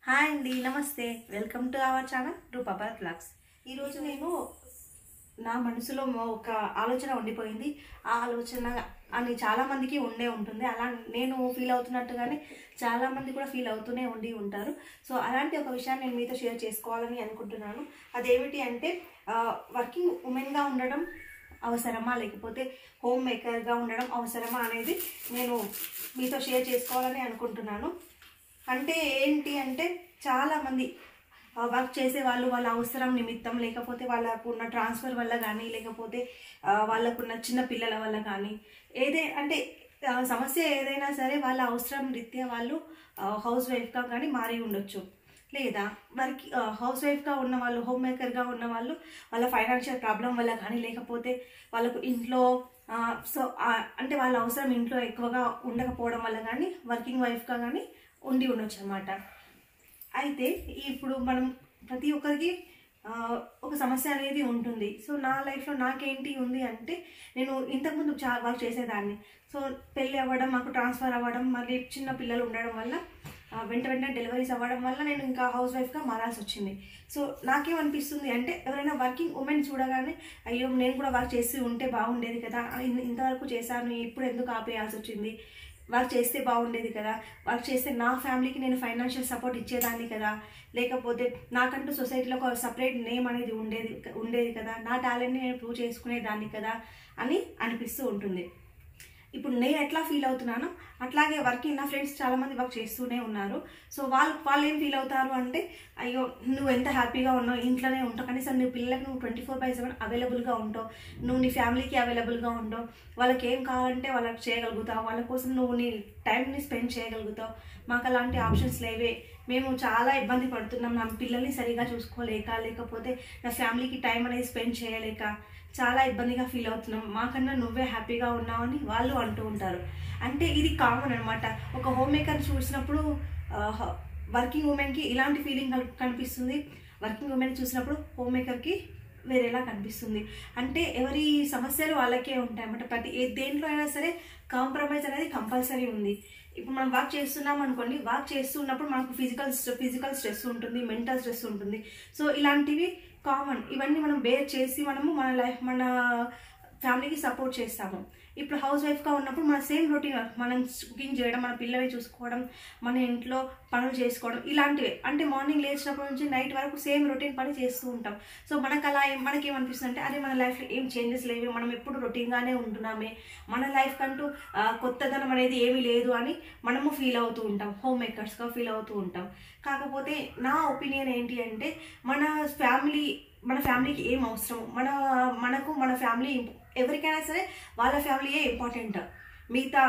hi అండి నమస్తే welcome to our channel రూపాబార్ బ్లాగ్స్ ఈరోజు నేను నా మనసులో ఒక ఆలోచన ఉండిపోయింది ఆ ఆలోచన అని చాలా మందికి ఉండే ఉంటుంది అలా నేను ఫీల్ అవుతున్నట్టుగానే చాలా మంది కూడా ఫీల్ అవుతూనే ఉండి ఉంటారు సో అలాంటి ఒక విషయాన్ని నేను మీతో షేర్ చేసుకోవాలని అనుకుంటున్నాను అదేమిటి అంటే వర్కింగ్ ఉమెన్గా ఉండడం అవసరమా లేకపోతే హోమ్ మేకర్గా ఉండడం అవసరమా అనేది నేను మీతో షేర్ చేసుకోవాలని అనుకుంటున్నాను అంటే ఏంటి అంటే చాలామంది వర్క్ చేసే వాళ్ళు వాళ్ళ అవసరం నిమిత్తం లేకపోతే వాళ్ళకు ఉన్న ట్రాన్స్ఫర్ వల్ల కానీ లేకపోతే ఆ, వాళ్ళకున్న చిన్న పిల్లల వల్ల కానీ ఏదే అంటే ఆ, సమస్య ఏదైనా సరే వాళ్ళ అవసరం రీత్యా వాళ్ళు హౌస్ వైఫ్గా కానీ మారి ఉండొచ్చు లేదా వారికి హౌస్ వైఫ్గా ఉన్న వాళ్ళు హోమ్ మేకర్గా ఉన్న వాళ్ళు వాళ్ళ ఫైనాన్షియల్ ప్రాబ్లం వల్ల కానీ లేకపోతే వాళ్ళకు ఇంట్లో సో అంటే వాళ్ళ అవసరం ఇంట్లో ఎక్కువగా ఉండకపోవడం వల్ల కానీ వర్కింగ్ వైఫ్గా కానీ ఉండి ఉండొచ్చు అనమాట అయితే ఇప్పుడు మనం ప్రతి ఒక్కరికి ఆ, ఒక సమస్య అనేది ఉంటుంది సో నా లైఫ్లో నాకేంటి ఉంది అంటే నేను ఇంతకుముందు చా వర్క్ చేసేదాన్ని సో పెళ్ళి అవ్వడం మాకు ట్రాన్స్ఫర్ అవ్వడం మళ్ళీ చిన్న పిల్లలు ఉండడం వల్ల ఆ, వెంట వెంటనే డెలివరీస్ అవ్వడం వల్ల నేను ఇంకా హౌస్ వైఫ్గా మారాల్సి వచ్చింది సో నాకేమనిపిస్తుంది అంటే ఎవరైనా వర్కింగ్ ఉమెన్ చూడగానే అయ్యో నేను కూడా వర్క్ చేసి ఉంటే బాగుండేది కదా ఇన్- ఇంతవరకు చేశాను ఇప్పుడు ఎందుకు ఆపేయాల్సి వచ్చింది వర్క్ చేస్తే బాగుండేది కదా వర్క్ చేస్తే నా ఫ్యామిలీకి నేను ఫైనాన్షియల్ సపోర్ట్ ఇచ్చేదాన్ని కదా లేకపోతే నాకంటూ సొసైటీలో ఒక సపరేట్ నేమ్ అనేది ఉండేది ఉండేది కదా నా టాలెంట్ని నేను ప్రూవ్ చేసుకునేదాన్ని కదా అని అనిపిస్తూ ఉంటుంది ఇప్పుడు నేను ఎట్లా ఫీల్ అవుతున్నానో అట్లాగే వర్కింగ్ నా ఫ్రెండ్స్ చాలామంది వర్క్ చేస్తూనే ఉన్నారు సో వాళ్ళు వాళ్ళు ఏం ఫీల్ అవుతారు అంటే అయ్యో నువ్వు ఎంత హ్యాపీగా ఉన్నావు ఇంట్లోనే ఉంటావు కనీసం నీ పిల్లలకు నువ్వు ట్వంటీ ఫోర్ బై సెవెన్ అవైలబుల్గా ఉంటావు నువ్వు నీ ఫ్యామిలీకి అవైలబుల్గా ఉంటావు వాళ్ళకి ఏం కావాలంటే వాళ్ళకి చేయగలుగుతావు వాళ్ళ కోసం నువ్వు నీ టైంని స్పెండ్ చేయగలుగుతావు మాకు అలాంటి ఆప్షన్స్ లేవే మేము చాలా ఇబ్బంది పడుతున్నాం నా పిల్లల్ని సరిగా చూసుకోలేక లేకపోతే నా ఫ్యామిలీకి టైం అనేది స్పెండ్ చేయలేక చాలా ఇబ్బందిగా ఫీల్ అవుతున్నాం మాకన్నా నువ్వే హ్యాపీగా ఉన్నావని వాళ్ళు అంటూ ఉంటారు అంటే ఇది కామన్ అనమాట ఒక హోమ్ మేకర్ చూసినప్పుడు వర్కింగ్ ఉమెన్కి ఇలాంటి ఫీలింగ్ కనిపిస్తుంది వర్కింగ్ ఉమెన్ చూసినప్పుడు హోమ్ మేకర్కి వేరేలా కనిపిస్తుంది అంటే ఎవరి సమస్యలు వాళ్ళకే ఉంటాయి అన్నమాట ప్రతి ఏ దేంట్లో అయినా సరే కాంప్రమైజ్ అనేది కంపల్సరీ ఉంది ఇప్పుడు మనం వర్క్ చేస్తున్నాం అనుకోండి వర్క్ చేస్తున్నప్పుడు మనకు ఫిజికల్ ఫిజికల్ స్ట్రెస్ ఉంటుంది మెంటల్ స్ట్రెస్ ఉంటుంది సో ఇలాంటివి కామన్ ఇవన్నీ మనం బేర్ చేసి మనము మన లైఫ్ మన ఫ్యామిలీకి సపోర్ట్ చేస్తాము ఇప్పుడు హౌస్ వైఫ్గా ఉన్నప్పుడు మన సేమ్ రొటీన్ వర్క్ మనం కుకింగ్ చేయడం మన పిల్లల్ని చూసుకోవడం మన ఇంట్లో పనులు చేసుకోవడం ఇలాంటివే అంటే మార్నింగ్ లేచినప్పటి నుంచి నైట్ వరకు సేమ్ రొటీన్ పని చేస్తూ ఉంటాం సో మనకు అలా ఏం- మనకి ఏమనిపిస్తుంది అంటే అరే మన లైఫ్లో ఏం చేంజెస్ లేవు మనం ఎప్పుడు రొటీన్గానే ఉంటున్నామే మన లైఫ్ కంటూ ఆ, కొత్తదనం అనేది ఏమీ లేదు అని మనము ఫీల్ అవుతూ ఉంటాం హోమ్ మేకర్స్గా ఫీల్ అవుతూ ఉంటాం కాకపోతే నా ఒపీనియన్ ఏంటి అంటే మన ఫ్యామిలీ మన ఫ్యామిలీకి ఏం అవసరం మన మనకు మన ఫ్యామిలీ ఎవరికైనా సరే వాళ్ళ ఫ్యామిలీయే ఇంపార్టెంట్ మిగతా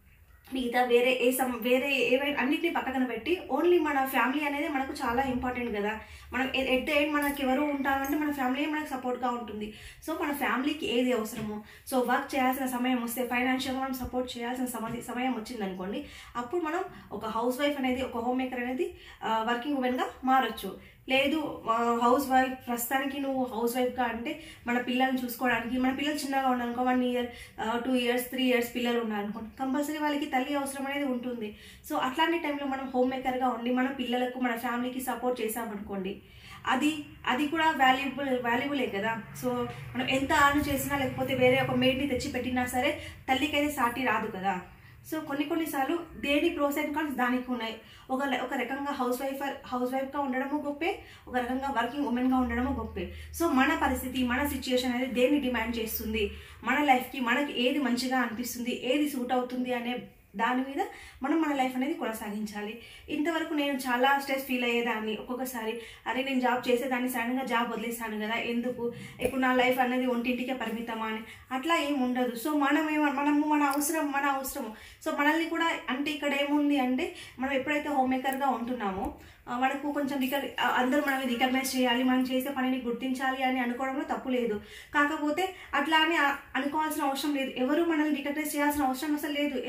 మిగతా వేరే ఏ సమ్ వేరే ఏవైనా అన్నిటిని పక్కన పెట్టి ఓన్లీ మన ఫ్యామిలీ అనేది మనకు చాలా ఇంపార్టెంట్ కదా మనం ఎట్ ద ఎండ్ మనకి ఎవరు ఉంటారంటే మన ఫ్యామిలీ మనకు సపోర్ట్గా ఉంటుంది సో మన ఫ్యామిలీకి ఏది అవసరమో సో వర్క్ చేయాల్సిన సమయం వస్తే ఫైనాన్షియల్గా మనం సపోర్ట్ చేయాల్సిన సమయ సమయం వచ్చింది అనుకోండి అప్పుడు మనం ఒక హౌస్ వైఫ్ అనేది ఒక హోమ్ మేకర్ అనేది వర్కింగ్ ఉమెన్గా మారచ్చు లేదు హౌస్ వైఫ్ ప్రస్తుతానికి నువ్వు హౌస్ వైఫ్గా అంటే మన పిల్లల్ని చూసుకోవడానికి మన పిల్లలు చిన్నగా ఉన్నారనుకో one year two years three years పిల్లలు ఉన్నారనుకో కంపల్సరీ వాళ్ళకి తల్లి అవసరం అనేది ఉంటుంది సో అట్లాంటి టైంలో మనం హోమ్ మేకర్గా ఉండి మన పిల్లలకు మన ఫ్యామిలీకి సపోర్ట్ చేసామనుకోండి అది అది కూడా వాల్యుబుల్ వాల్యుబులే కదా సో మనం ఎంత ఆన్ చేసినా లేకపోతే వేరే ఒక మేడ్ని తెచ్చి పెట్టినా సరే తల్లికైతే సాటి రాదు కదా సో కొన్ని కొన్నిసార్లు దేని ప్రోస్ అండ్ కాన్స్ దానికి ఉన్నాయి ఒక ఒక రకంగా హౌస్ వైఫ్ హౌస్ వైఫ్గా ఉండడము గొప్పే ఒక రకంగా వర్కింగ్ ఉమెన్గా ఉండడము గొప్పే సో మన పరిస్థితి మన సిచ్యుయేషన్ అనేది దేన్ని డిమాండ్ చేస్తుంది మన లైఫ్కి మనకి ఏది మంచిగా అనిపిస్తుంది ఏది సూట్ అవుతుంది అనే దాని మీద మనం మన లైఫ్ అనేది కొనసాగించాలి ఇంతవరకు నేను చాలా స్ట్రెస్ ఫీల్ అయ్యేదాన్ని ఒక్కొక్కసారి అరే నేను జాబ్ చేసేదాన్ని సడన్గా జాబ్ వదిలేసాను కదా ఎందుకు ఇప్పుడు నా లైఫ్ అనేది ఒంటింటికే పరిమితమా అని అట్లా ఏం ఉండదు సో మనం ఏమ మనము మన అవసరం మన అవసరము సో మనల్ని కూడా అంటే ఇక్కడ ఏముంది అంటే మనం ఎప్పుడైతే హోమ్ మేకర్గా ఉంటున్నామో ఆ, మనకు కొంచెం రికగ్ అందరూ మనల్ని రికగ్నైజ్ చేయాలి మనం చేసే పనిని గుర్తించాలి అని అనుకోవడంలో తప్పు లేదు కాకపోతే అట్లా అని అ- అనుకోవాల్సిన అవసరం లేదు ఎవరు మనల్ని రికగ్నైజ్ చేయాల్సిన అవసరం అసలు లేదు ఎందుకు అంటే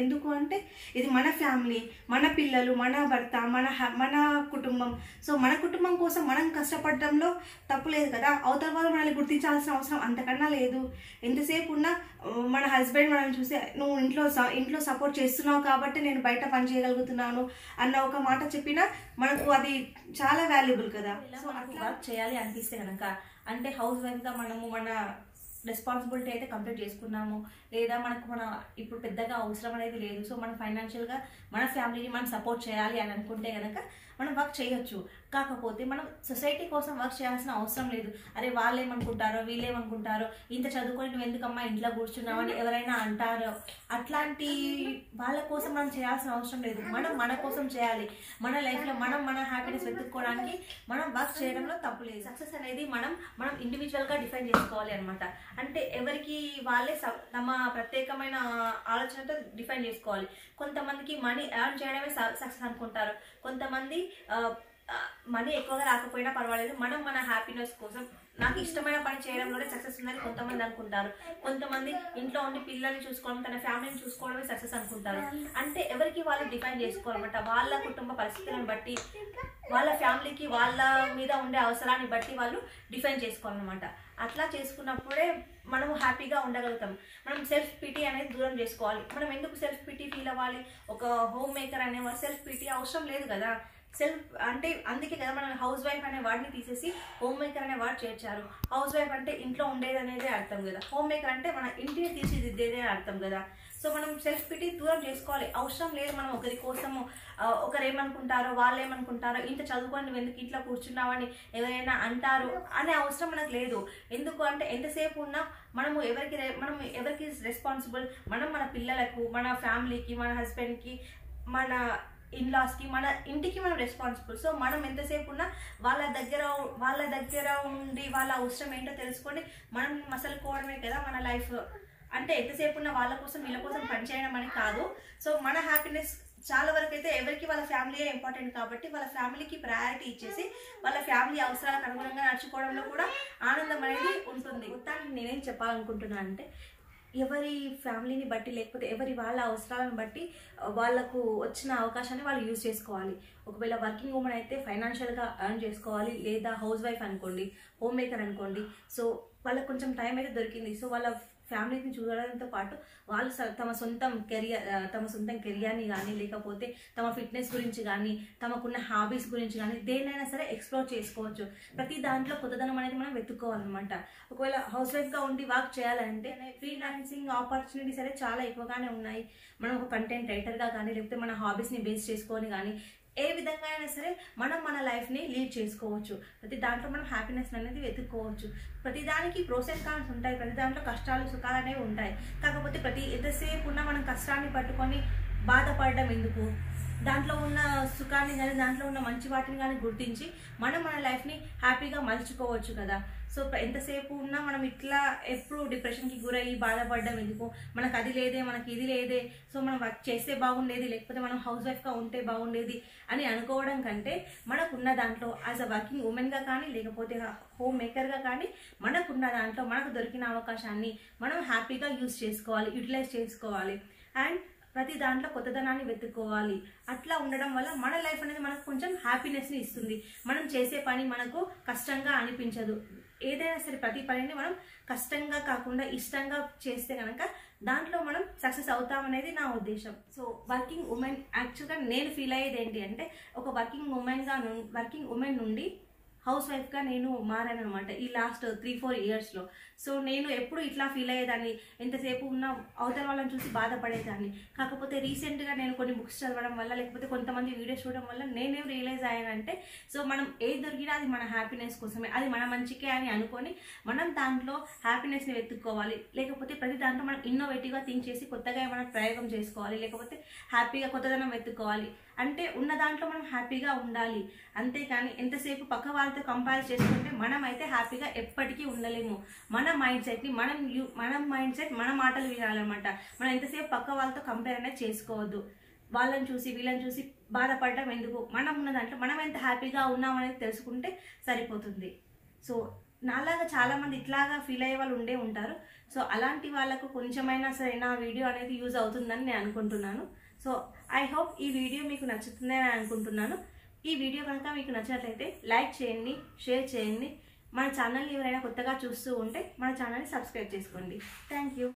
ఎందుకంటే ఇది మన ఫ్యామిలీ మన పిల్లలు మన భర్త మన హ- మన కుటుంబం సో మన కుటుంబం కోసం మనం కష్టపడడంలో తప్పు లేదు కదా అవతల వాళ్ళు మనల్ని గుర్తించాల్సిన అవసరం అంతకన్నా లేదు ఎంతసేపు ఉన్నా ఆ, మన హస్బెండ్ మనల్ని చూసి నువ్వు ఇంట్లో స- ఇంట్లో సపోర్ట్ చేస్తున్నావు కాబట్టి నేను బయట పని చేయగలుగుతున్నాను అన్న ఒక మాట చెప్పినా మనకు అది చాలా వాల్యుబుల్ కదా సో మనకు వర్క్ చేయాలి అనిపిస్తే కనుక అంటే హౌస్ వైఫ్గా మనము మన రెస్పాన్సిబిలిటీ అయితే కంప్లీట్ చేసుకున్నాము లేదా మనకు మన ఇప్పుడు పెద్దగా అవసరం అనేది లేదు సో మనం ఫైనాన్షియల్గా మన ఫ్యామిలీని మనం సపోర్ట్ చేయాలి అని అనుకుంటే కనుక మనం వర్క్ చేయొచ్చు కాకపోతే మనం సొసైటీ కోసం వర్క్ చేయాల్సిన అవసరం లేదు అరే వాళ్ళు ఏమనుకుంటారో వీళ్ళు ఏమనుకుంటారో ఇంత చదువుకొని నువ్వు ఎందుకమ్మా ఇంట్లో కూర్చున్నావు అని ఎవరైనా అంటారో అట్లాంటి వాళ్ళ కోసం మనం చేయాల్సిన అవసరం లేదు మనం మన కోసం చేయాలి మన లైఫ్లో మనం మన హ్యాపీనెస్ వెతుక్కోవడానికి మనం వర్క్ చేయడంలో తప్పు లేదు సక్సెస్ అనేది మనం మనం ఇండివిజువల్గా డిఫైన్ చేసుకోవాలి అనమాట అంటే ఎవరికి వాళ్ళే స- తమ ప్రత్యేకమైన ఆలోచనతో డిఫైన్ చేసుకోవాలి కొంతమందికి మనీ ఎర్న్ చేయడమే సక్సెస్ అనుకుంటారు కొంతమంది మనీ ఎక్కువగా రాకపోయినా పర్వాలేదు మనం మన హ్యాపీనెస్ కోసం నాకు ఇష్టమైన పని చేయడంలోనే సక్సెస్ ఉందని కొంతమంది అనుకుంటారు కొంతమంది ఇంట్లో ఉండి పిల్లల్ని చూసుకోవడం తన ఫ్యామిలీని చూసుకోవడమే సక్సెస్ అనుకుంటారు అంటే ఎవరికి వాళ్ళు డిఫైన్ చేసుకోవాలన్నమాట వాళ్ళ కుటుంబ పరిస్థితులను బట్టి వాళ్ళ ఫ్యామిలీకి వాళ్ళ మీద ఉండే అవసరాన్ని బట్టి వాళ్ళు డిఫైన్ చేసుకోవాలన్నమాట అట్లా చేసుకున్నప్పుడే మనము హ్యాపీగా ఉండగలుగుతాం మనం సెల్ఫ్ పిటీ అనేది దూరం చేసుకోవాలి మనం ఎందుకు సెల్ఫ్ పిటీ ఫీల్ అవ్వాలి ఒక హోమ్ మేకర్ అనేవాడు సెల్ఫ్ పిటీ అవసరం లేదు కదా సెల్ఫ్ అంటే అందుకే కదా మనం హౌస్ వైఫ్ అనే వాడిని తీసేసి హోమ్ మేకర్ అనే వాడు చేర్చారు హౌస్ వైఫ్ అంటే ఇంట్లో ఉండేది అనేది అర్థం కదా హోమ్ మేకర్ అంటే మన ఇంటిని తీర్చిదిద్దేదే అర్థం కదా సో మనం సెల్ఫ్ పిటీ దూరం చేసుకోవాలి అవసరం లేదు మనం ఒకరి కోసము ఆ, ఒకరు ఏమనుకుంటారో వాళ్ళు ఏమనుకుంటారో ఇంత చదువుకొని నువ్వు ఎందుకు ఇంట్లో కూర్చున్నావని ఎవరైనా అంటారు అనే అవసరం మనకు లేదు ఎందుకు అంటే ఎంతసేపు ఉన్నా మనము ఎవరికి రె- మనం ఎవరికి రెస్పాన్సిబుల్ మనం మన పిల్లలకు మన ఫ్యామిలీకి మన హస్బెండ్కి మన ఇన్లాస్కి మన ఇంటికి మనం రెస్పాన్సిబుల్ సో మనం ఎంతసేపు ఉన్నా వాళ్ళ దగ్గర వాళ్ళ దగ్గర ఉండి వాళ్ళ అవసరం ఏంటో తెలుసుకొని మనం మసలుకోవడమే కదా మన లైఫ్ అంటే ఎంతసేపు ఉన్న వాళ్ళ కోసం వీళ్ళ కోసం పనిచేయడం అని కాదు సో మన హ్యాపీనెస్ చాలా వరకు అయితే ఎవరికి వాళ్ళ ఫ్యామిలీయే ఇంపార్టెంట్ కాబట్టి వాళ్ళ ఫ్యామిలీకి ప్రయారిటీ ఇచ్చేసి వాళ్ళ ఫ్యామిలీ అవసరాలకు అనుగుణంగా నడుచుకోవడంలో కూడా ఆనందం అనేది ఉంటుంది మొత్తానికి నేనేం చెప్పాలనుకుంటున్నా అంటే ఎవరి ఫ్యామిలీని బట్టి లేకపోతే ఎవరి వాళ్ళ అవసరాలను బట్టి ఆ, వాళ్ళకు వచ్చిన అవకాశాన్ని వాళ్ళు యూజ్ చేసుకోవాలి ఒకవేళ వర్కింగ్ ఉమెన్ అయితే ఫైనాన్షియల్గా ఎర్న్ చేసుకోవాలి లేదా హౌస్ వైఫ్ అనుకోండి హోమ్ మేకర్ అనుకోండి సో వాళ్ళకి కొంచెం టైం అయితే దొరికింది సో వాళ్ళ ఫ్యామిలీని చూడడంతో పాటు వాళ్ళు స- తమ సొంతం కెరియర్ తమ సొంతం కెరియర్ని కానీ లేకపోతే తమ ఫిట్నెస్ గురించి కానీ తమకున్న హాబీస్ గురించి కానీ దేన్నైనా సరే ఎక్స్ప్లోర్ చేసుకోవచ్చు ప్రతి దాంట్లో కొత్తదనం అనేది మనం వెతుక్కోవాలన్నమాట ఒకవేళ హౌస్ వైఫ్గా ఉండి వర్క్ చేయాలంటే ఫ్రీలాన్సింగ్ ఆపర్చునిటీస్ అయితే చాలా ఎక్కువగానే ఉన్నాయి మనం ఒక కంటెంట్ రైటర్గా కానీ లేకపోతే మన హాబీస్ని బేస్ చేసుకొని కానీ ఏ విధంగా అయినా సరే మనం మన లైఫ్ని లీడ్ చేసుకోవచ్చు ప్రతి దాంట్లో మనం హ్యాపీనెస్ అనేది వెతుక్కోవచ్చు ప్రతి దానికి ప్రోస్ అండ్ కాన్స్ ఉంటాయి ప్రతి దాంట్లో కష్టాలు సుఖాలు అనేవి ఉంటాయి కాకపోతే ప్రతి ఎంతసేపు ఉన్నా మనం కష్టాన్ని పట్టుకొని బాధపడడం ఎందుకు దాంట్లో ఉన్న సుఖాన్ని కానీ దాంట్లో ఉన్న మంచి వాటిని కానీ గుర్తించి మనం మన లైఫ్ని హ్యాపీగా మలుచుకోవచ్చు కదా సో ప్ర- ఎంతసేపు ఉన్నా మనం ఇట్లా ఎప్పుడు డిప్రెషన్కి గురయ్యి బాధపడడం ఎందుకు మనకు అది లేదే మనకి ఇది లేదే సో మనం వర్క్ చేస్తే బాగుండేది లేకపోతే మనం హౌస్ వైఫ్గా ఉంటే బాగుండేది అని అనుకోవడం కంటే మనకున్న దాంట్లో యాజ్ అ వర్కింగ్ ఉమెన్గా కానీ లేకపోతే హోమ్ మేకర్గా కానీ మనకున్న దాంట్లో మనకు దొరికిన అవకాశాన్ని మనం హ్యాపీగా యూజ్ చేసుకోవాలి యూటిలైజ్ చేసుకోవాలి అండ్ ప్రతి దాంట్లో కొత్తదనాన్ని వెతుక్కోవాలి అట్లా ఉండడం వల్ల మన లైఫ్ అనేది మనకు కొంచెం హ్యాపీనెస్ని ఇస్తుంది మనం చేసే పని మనకు కష్టంగా అనిపించదు ఏదైనా సరే ప్రతి పనిని మనం కష్టంగా కాకుండా ఇష్టంగా చేస్తే కనుక దాంట్లో మనం సక్సెస్ అవుతామనేది నా ఉద్దేశం సో వర్కింగ్ ఉమెన్ యాక్చువల్గా నేను ఫీల్ అయ్యేది ఏంటి అంటే ఒక వర్కింగ్ ఉమెన్గా వర్కింగ్ ఉమెన్ నుండి హౌస్ వైఫ్గా నేను మారాను అనమాట ఈ లాస్ట్ త్రీ ఫోర్ ఇయర్స్లో సో నేను ఎప్పుడు ఇట్లా ఫీల్ అయ్యేదాన్ని ఎంతసేపు ఉన్న అవతల వాళ్ళని చూసి బాధపడేదాన్ని కాకపోతే రీసెంట్గా నేను కొన్ని బుక్స్ చదవడం వల్ల లేకపోతే కొంతమంది వీడియోస్ చూడడం వల్ల నేనేం రియలైజ్ అయ్యానంటే సో మనం ఏది దొరికినా అది మన హ్యాపీనెస్ కోసమే అది మన మంచికే అని అనుకొని మనం దాంట్లో హ్యాపీనెస్ని వెతుక్కోవాలి లేకపోతే ప్రతి దాంట్లో మనం ఇన్నోవేటివ్గా థింక్ చేసి కొత్తగా ఏమైనా ప్రయోగం చేసుకోవాలి లేకపోతే హ్యాపీగా కొత్తదనం వెతుక్కోవాలి అంటే ఉన్న దాంట్లో మనం హ్యాపీగా ఉండాలి అంతేకాని ఎంతసేపు పక్క వాళ్ళతో కంపేర్ చేసుకుంటే మనం అయితే హ్యాపీగా ఎప్పటికీ ఉండలేము మన మైండ్ సెట్ని మనం యు- మన మైండ్ సెట్ మన మాటలు వినాలన్నమాట మనం ఎంతసేపు పక్క వాళ్ళతో కంపేర్ అనేది చేసుకోవద్దు వాళ్ళని చూసి వీళ్ళని చూసి బాధపడడం ఎందుకు మనం ఉన్న దాంట్లో మనం ఎంత హ్యాపీగా ఉన్నాం అనేది తెలుసుకుంటే సరిపోతుంది సో నాలాగా చాలా మంది ఇట్లాగా ఫీల్ అయ్యే వాళ్ళు ఉండే ఉంటారు సో అలాంటి వాళ్ళకు కొంచెమైనా సరే నా వీడియో అనేది యూజ్ అవుతుందని నేను అనుకుంటున్నాను సో ఐ హోప్ ఈ వీడియో మీకు నచ్చుతుందని అనుకుంటున్నాను ఈ వీడియో కనుక మీకు నచ్చినట్లయితే లైక్ చేయండి షేర్ చేయండి మన ఛానల్ని ఎవరైనా కొత్తగా చూస్తూ ఉంటే మన ఛానల్ని సబ్స్క్రైబ్ చేసుకోండి థ్యాంక్ యూ